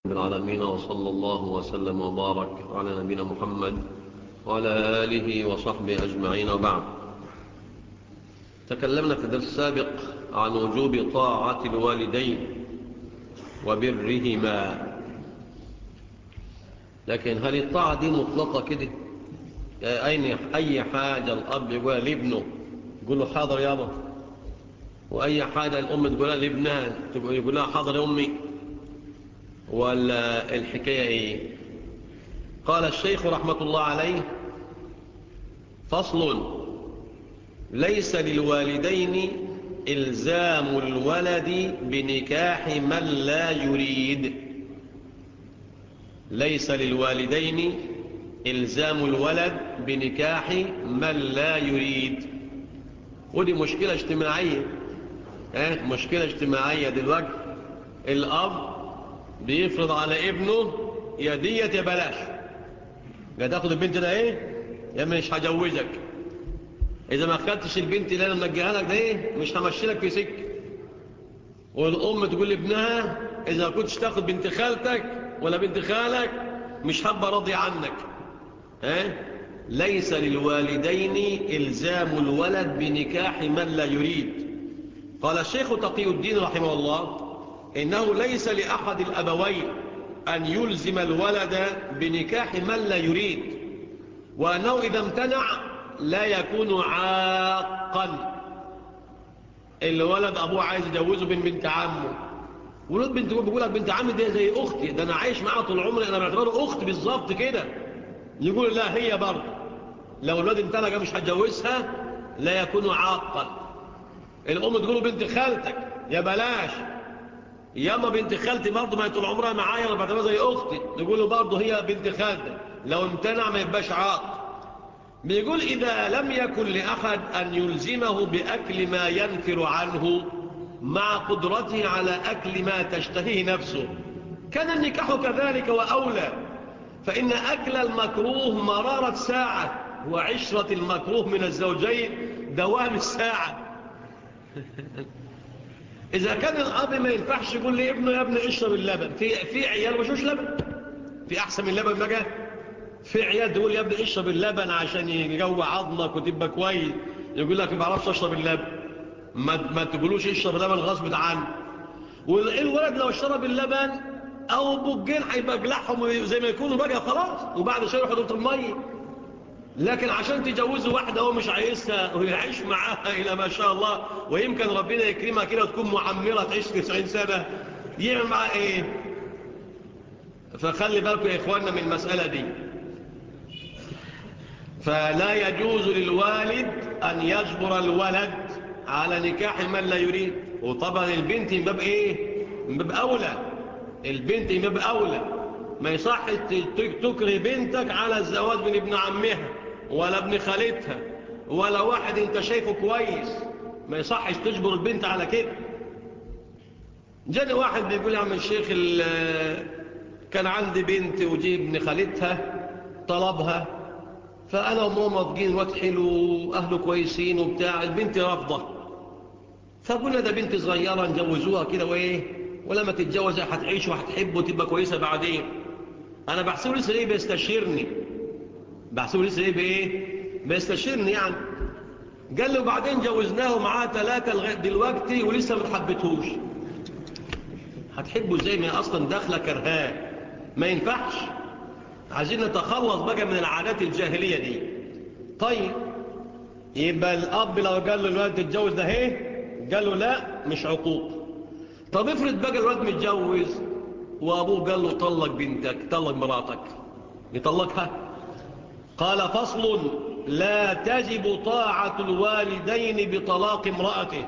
العالمين وصلى الله وسلم وبارك على نبينا محمد وعلى آله وصحبه أجمعين وبعد تكلمنا في الدرس السابق عن وجوب طاعة الوالدين وبرهما لكن هل الطاعة دي مطلقة كده أين أي حاجة الأب يقولها لابنه يقول له حاضر يابا وأي حاجة الأم تقولها لابنها يقول لها حاضر يا أمي ولا الحكاية إيه قال الشيخ رحمة الله عليه فصل ليس للوالدين إلزام الولد بنكاح من لا يريد ليس للوالدين إلزام الولد بنكاح من لا يريد ودي مشكلة اجتماعية اه مشكلة اجتماعية دلوقتي الأب بيفرض على ابنه يا ديت يا بلاش يا تاخد البنت ده ايه يا مش هجوزك اذا ما اخدتش البنت اللي انا منجيها لك ده ايه مش همشي لك في سكه والام تقول لابنها اذا ما كنتش تاخد بنت خالتك ولا بنت خالك مش هبقى راضي عنك ها اه؟ ليس للوالدين الزام الولد بنكاح من لا يريد قال الشيخ تقي الدين رحمه الله إنه ليس لأحد الأبوين أن يلزم الولد بنكاح من لا يريد وأنه إذا امتنع لا يكون عاقا الولد أبوه عايز يجوزه بين بنت عمه ولد بنت بيقول لك بنت عمي دي زي أختي ده أنا عايش معاها طول عمري أنا بعتبره أخت بالظبط كده يقول لا هي برضه لو الولد امتنع مش هتجوزها لا يكون عاقا الأم تقول بنت خالتك يا بلاش ياما بنت خالتي برضه ما طول عمرها معايا انا بعتبرها زي اختي نقول له برضه هي بنت خالتي لو امتنع ما يبقاش عاق بيقول اذا لم يكن لاحد ان يلزمه باكل ما ينفر عنه مع قدرته على اكل ما تشتهيه نفسه كان النكاح كذلك واولى فان اكل المكروه مراره ساعه وعشره المكروه من الزوجين دوام الساعه إذا كان الأب ما ينفعش يقول لي ابنه يا ابني اشرب اللبن في في عيال مشوش لبن في أحسن من اللبن بقى في عيال تقول يا ابني اشرب اللبن عشان يجوع عظمك وتبقى كويس يقول لك ما بعرفش اشرب اللبن ما ما تقولوش اشرب اللبن غصب عنه والولد لو شرب اللبن او بوجين هيبقى جلعهم زي ما يكونوا بقى خلاص وبعد شويه يروح دكتور الميه لكن عشان تجوزوا واحدة هو مش عايزها ويعيش معاها إلى ما شاء الله ويمكن ربنا يكرمها كده وتكون معمرة تعيش 90 سنة يعمل معاها إيه فخلي بالكم يا إخواننا من المسألة دي فلا يجوز للوالد أن يجبر الولد على نكاح من لا يريد وطبعا البنت يبقى إيه يبقى أولى البنت يبقى أولى ما يصح تكره بنتك على الزواج من ابن عمها ولا ابن خالتها ولا واحد انت شايفه كويس ما يصحش تجبر البنت على كده جاني واحد بيقول يا عم الشيخ كان عندي بنت وجي ابن خالتها طلبها فأنا وماما فجين الواد حلو أهله كويسين وبتاع البنت رافضة فقلنا ده بنت صغيرة نجوزوها كده وإيه ولما تتجوز هتعيش وهتحب وتبقى كويسة بعدين أنا بحسبه لسه ليه بيستشيرني بحسبه لسه ليه بإيه بيستشيرني يعني قال له بعدين جوزناه معاه ثلاثة لغاية دلوقتي ولسه ما تحبتهوش هتحبه زي ما أصلا داخلة كرهاه ما ينفعش عايزين نتخلص بقى من العادات الجاهلية دي طيب يبقى الأب لو قال له الولد تتجوز ده ايه قال له لا مش عقوق طب افرض بقى الولد متجوز وابوه قال له طلق بنتك طلق مراتك يطلقها قال فصل لا تجب طاعة الوالدين بطلاق امرأته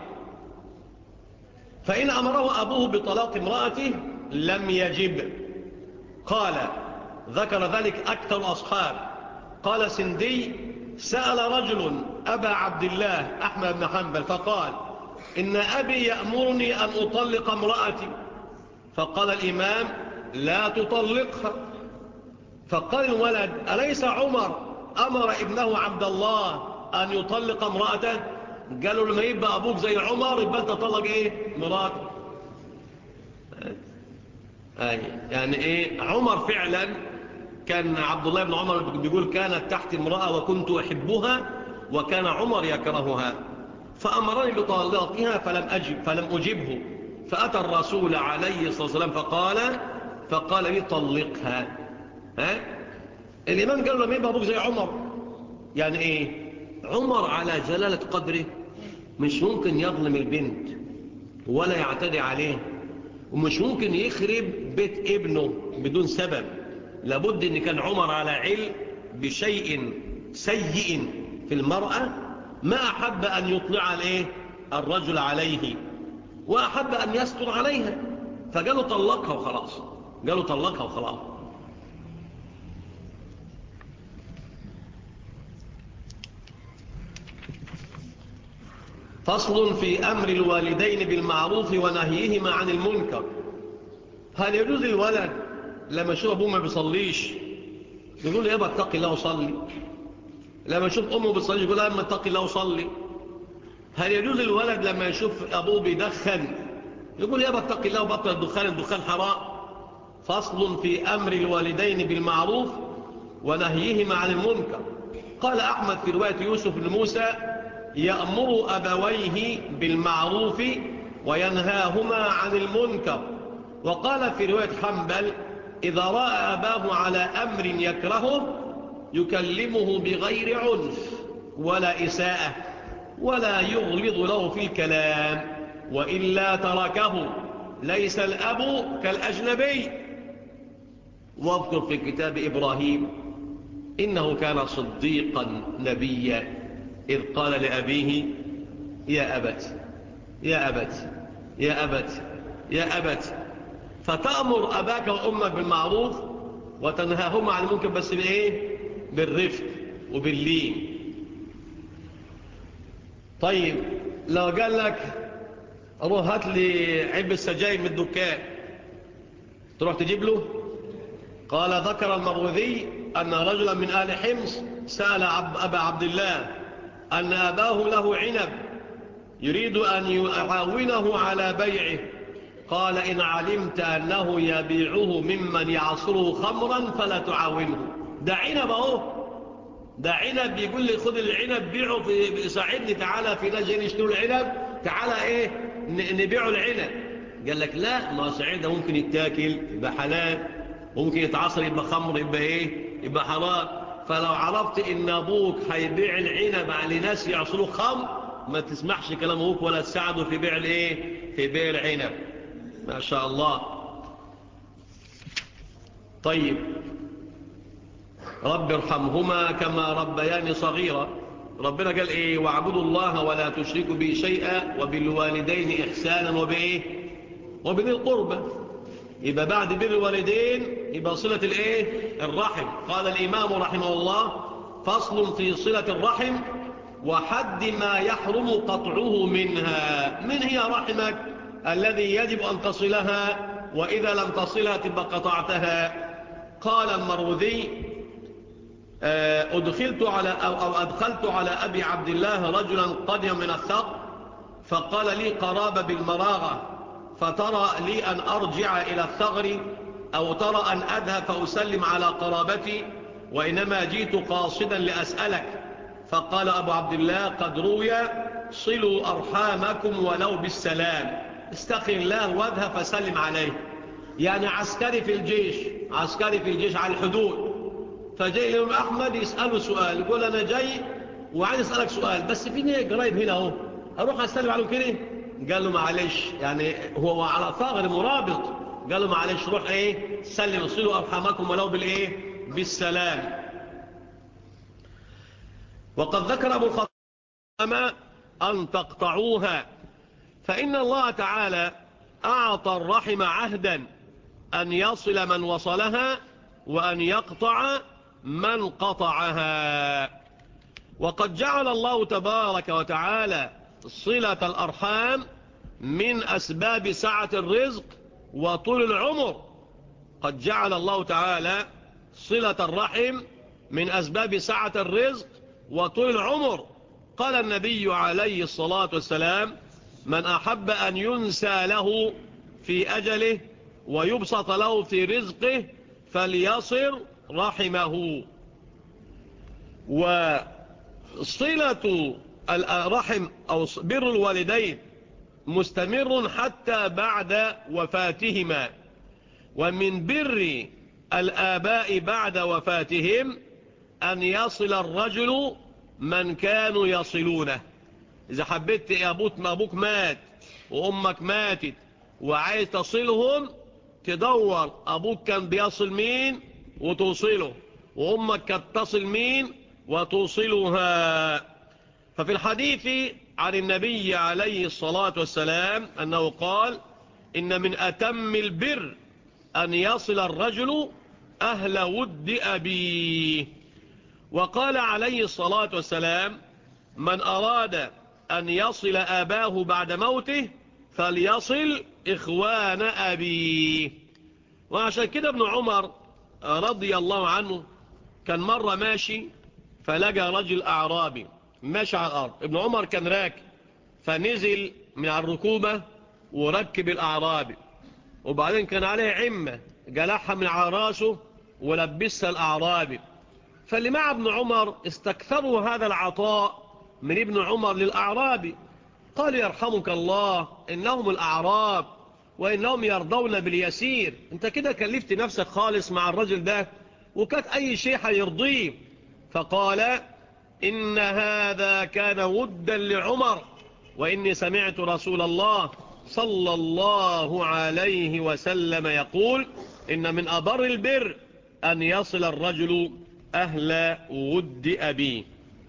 فإن أمره أبوه بطلاق امرأته لم يجب قال ذكر ذلك أكثر أصحاب قال سندي سأل رجل أبا عبد الله أحمد بن حنبل فقال إن أبي يأمرني أن أطلق امرأتي فقال الإمام لا تطلقها فقال الولد أليس عمر أمر ابنه عبد الله أن يطلق امرأته قالوا لما يبقى أبوك زي عمر يبقى أنت تطلق إيه مراتك أي يعني إيه عمر فعلا كان عبد الله بن عمر بيقول كانت تحت امرأة وكنت أحبها وكان عمر يكرهها فأمرني بطلاقها فلم, أجب فلم أجبه فأتى الرسول عليه الصلاة والسلام فقال فقال لي طلقها ها الإمام قال له مين بابوك زي عمر يعني إيه عمر على جلالة قدره مش ممكن يظلم البنت ولا يعتدي عليه ومش ممكن يخرب بيت ابنه بدون سبب لابد ان كان عمر على علم بشيء سيء في المرأة ما أحب أن يطلع الايه الرجل عليه وأحب أن يستر عليها فقالوا طلقها وخلاص قالوا طلقها وخلاص فصل في أمر الوالدين بالمعروف ونهيهما عن المنكر هل يجوز الولد لما يشوف أبوه ما بيصليش يقول يا أبا اتقي الله وصلي لما يشوف أمه بيصلي يقول يا أبا اتقي الله وصلي هل يجوز الولد لما يشوف أبوه بيدخن يقول يا أبا اتقي الله وبطل الدخان الدخان حرام فصل في أمر الوالدين بالمعروف ونهيهما عن المنكر قال أحمد في رواية يوسف بن موسى يأمر أبويه بالمعروف وينهاهما عن المنكر وقال في رواية حنبل إذا رأى أباه على أمر يكرهه يكلمه بغير عنف ولا إساءة ولا يغلظ له في الكلام وإلا تركه ليس الأب كالأجنبي واذكر في كتاب إبراهيم إنه كان صديقا نبيا إذ قال لأبيه يا أبت يا أبت يا أبت يا أبت فتأمر أباك وأمك بالمعروف وتنهاهما عن المنكر بس بالإيه بالرفق وباللين طيب لو قال لك روح هات لي عب السجاير من الدكان تروح تجيب له قال ذكر المروذي أن رجلا من آل حمص سأل أبا عبد الله أن أباه له عنب يريد أن يعاونه على بيعه قال إن علمت أنه يبيعه ممن يعصره خمرا فلا تعاونه ده عنب اهو ده عنب بيقول لي خذ العنب بيعه في ساعدني تعالى في ناس جايين يشتروا العنب تعالى ايه نبيعه العنب قال لك لا ما سعيد ده ممكن يتاكل يبقى حلال ممكن يتعصر يبقى خمر يبقى ايه يبقى حرام فلو عرفت ان ابوك هيبيع العنب على ناس يعصروا خمر ما تسمحش كلام ابوك ولا تساعده في بيع الايه في بيع العنب ما شاء الله طيب رب ارحمهما كما ربياني صغيرا ربنا قال ايه واعبدوا الله ولا تشركوا به شيئا وبالوالدين احسانا وبايه وبذي القربى يبقى بعد بر الوالدين يبقى صلة الايه الرحم قال الامام رحمه الله فصل في صلة الرحم وحد ما يحرم قطعه منها من هي رحمك الذي يجب أن تصلها وإذا لم تصلها تبقى قطعتها قال المروذي أدخلت على أو, أو أدخلت على أبي عبد الله رجلا قدم من الثق فقال لي قرابة بالمراغة فترى لي أن أرجع إلى الثغر أو ترى أن أذهب فأسلم على قرابتي وإنما جيت قاصدا لأسألك فقال أبو عبد الله قد روي صلوا أرحامكم ولو بالسلام استخر الله واذهب فسلم عليه يعني عسكري في الجيش عسكري في الجيش على الحدود فجاء الإمام أحمد يسأله سؤال يقول أنا جاي وعايز أسألك سؤال بس في قريب هنا اهو أروح أسلم عليه كده قال له معلش يعني هو على ثغر مرابط قال له معلش روح ايه سلم صلوا أرحامكم ولو بالإيه بالسلام وقد ذكر أبو الخطام أن تقطعوها فإن الله تعالى أعطى الرحم عهدا أن يصل من وصلها وأن يقطع من قطعها وقد جعل الله تبارك وتعالى صلة الأرحام من أسباب سعة الرزق وطول العمر قد جعل الله تعالى صلة الرحم من أسباب سعة الرزق وطول العمر قال النبي عليه الصلاة والسلام من أحب أن ينسى له في أجله ويبسط له في رزقه فليصر رحمه وصلة الرحم أو بر الوالدين مستمر حتى بعد وفاتهما ومن بر الآباء بعد وفاتهم أن يصل الرجل من كانوا يصلونه إذا حبيت أبوك, أبوك مات وأمك ماتت وعايز تصلهم تدور أبوك كان بيصل مين وتوصله وأمك كانت تصل مين وتوصلها ففي الحديث عن النبي عليه الصلاة والسلام أنه قال إن من أتم البر أن يصل الرجل أهل ود أبيه وقال عليه الصلاة والسلام من أراد أن يصل آباه بعد موته فليصل إخوان أبيه وعشان كده ابن عمر رضي الله عنه كان مرة ماشي فلقى رجل أعرابي ماشي على الأرض ابن عمر كان راكب فنزل من على الركوبة وركب الأعرابي وبعدين كان عليه عمة جلعها من على راسه ولبسها الأعرابي فاللي مع ابن عمر استكثروا هذا العطاء من ابن عمر للأعرابي قال يرحمك الله إنهم الأعراب وإنهم يرضون باليسير انت كده كلفت نفسك خالص مع الرجل ده وكانت أي شيء هيرضيه فقال إن هذا كان ودا لعمر وإني سمعت رسول الله صلى الله عليه وسلم يقول إن من أبر البر أن يصل الرجل أهل ود أبيه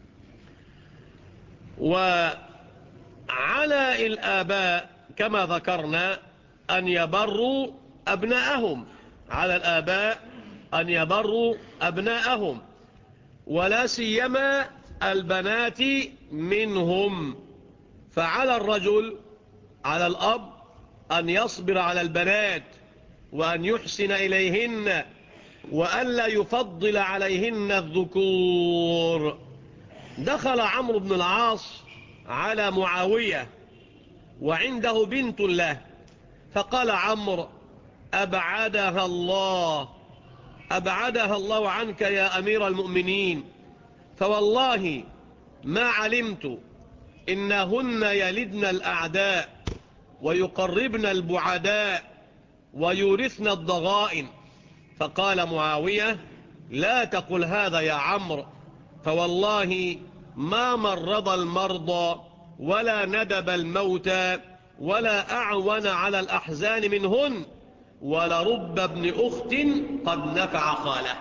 وعلى الآباء كما ذكرنا أن يبروا أبناءهم على الآباء أن يبروا أبناءهم ولا سيما البنات منهم فعلى الرجل على الأب أن يصبر على البنات وأن يحسن إليهن وألا يفضل عليهن الذكور دخل عمرو بن العاص على معاوية وعنده بنت له فقال عمرو أبعدها الله أبعدها الله عنك يا أمير المؤمنين فوالله ما علمت إنهن يلدن الأعداء ويقربن البعداء ويورثن الضغائن فقال معاوية لا تقل هذا يا عمرو فوالله ما مرض المرضى ولا ندب الموتى ولا أعون على الأحزان منهن ولرب ابن أخت قد نفع خاله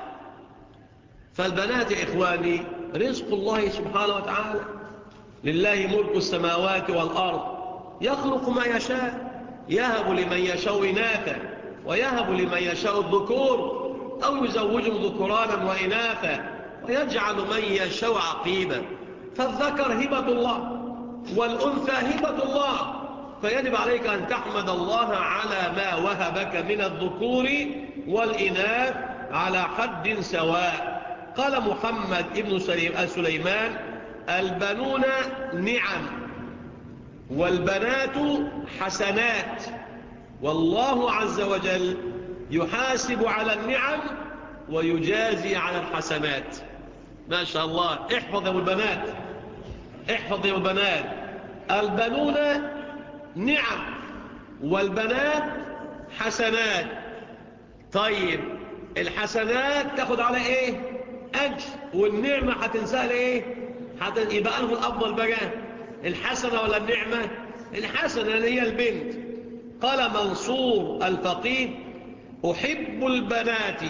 فالبنات إخواني رزق الله سبحانه وتعالى لله ملك السماوات والأرض يخلق ما يشاء يهب لمن يشاء إناثا ويهب لمن يشاء الذكور أو يزوجهم ذكرانا وإناثا ويجعل من يشاء عقيما فالذكر هبة الله والأنثى هبة الله فيجب عليك أن تحمد الله على ما وهبك من الذكور والإناث على حد سواء قال محمد ابن سليمان البنون نعم والبنات حسنات والله عز وجل يحاسب على النعم ويجازي على الحسنات ما شاء الله احفظ يا البنات احفظ يا البنات البنون نعم والبنات حسنات طيب الحسنات تاخد على ايه اجر والنعمة هتنسال ايه حتى يبقى انه الافضل بقى الحسنة ولا النعمة الحسنة اللي هي البنت قال منصور الفقيه احب البنات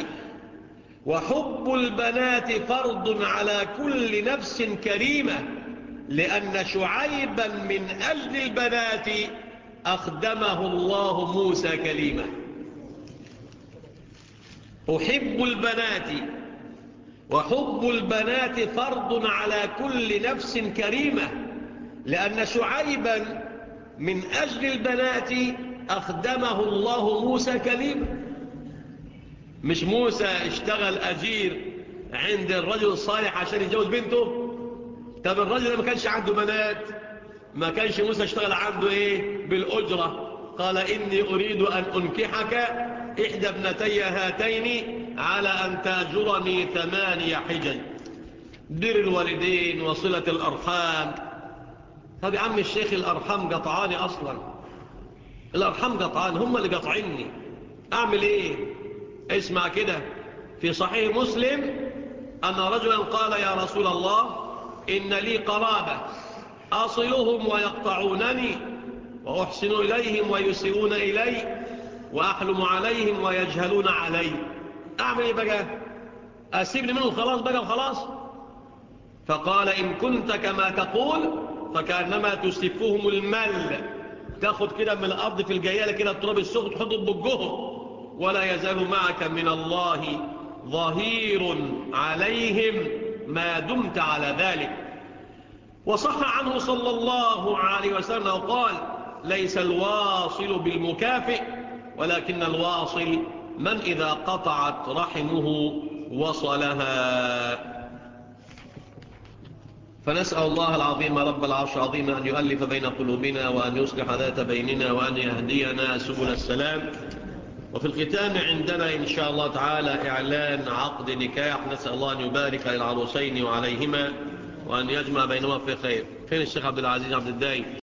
وحب البنات فرض على كل نفس كريمة لأن شعيبا من أجل البنات أخدمه الله موسى كليمة أحب البنات وحب البنات فرض على كل نفس كريمة لأن شعيبا من أجل البنات أخدمه الله موسى كليمة مش موسى اشتغل أجير عند الرجل الصالح عشان يتجوز بنته طب الرجل ما كانش عنده بنات ما كانش موسى اشتغل عنده ايه بالأجرة قال إني أريد أن أنكحك إحدى ابنتي هاتين على أن تأجرني ثمانية حجج بر الوالدين وصلة الأرحام طب يا عم الشيخ الأرحام قطعاني أصلا الأرحام قطعان هم اللي قطعني أعمل إيه اسمع كده في صحيح مسلم أن رجلا قال يا رسول الله إن لي قرابة أصلهم ويقطعونني وأحسن إليهم ويسيئون إلي وأحلم عليهم ويجهلون علي أعمل إيه بقى أسيبني منهم خلاص بقى وخلاص فقال إن كنت كما تقول فكأنما تسفهم المل تاخد كده من الأرض في الجيالة كده التراب السخن تحطه ببجهم ولا يزال معك من الله ظهير عليهم ما دمت على ذلك وصح عنه صلى الله عليه وسلم وقال ليس الواصل بالمكافئ ولكن الواصل من إذا قطعت رحمه وصلها فنسأل الله العظيم رب العرش العظيم أن يؤلف بين قلوبنا وأن يصلح ذات بيننا وأن يهدينا سبل السلام وفي الختام عندنا إن شاء الله تعالى إعلان عقد نكاح نسأل الله أن يبارك للعروسين وعليهما وأن يجمع بينهما في خير فين الشيخ عبد العزيز عبد الدايم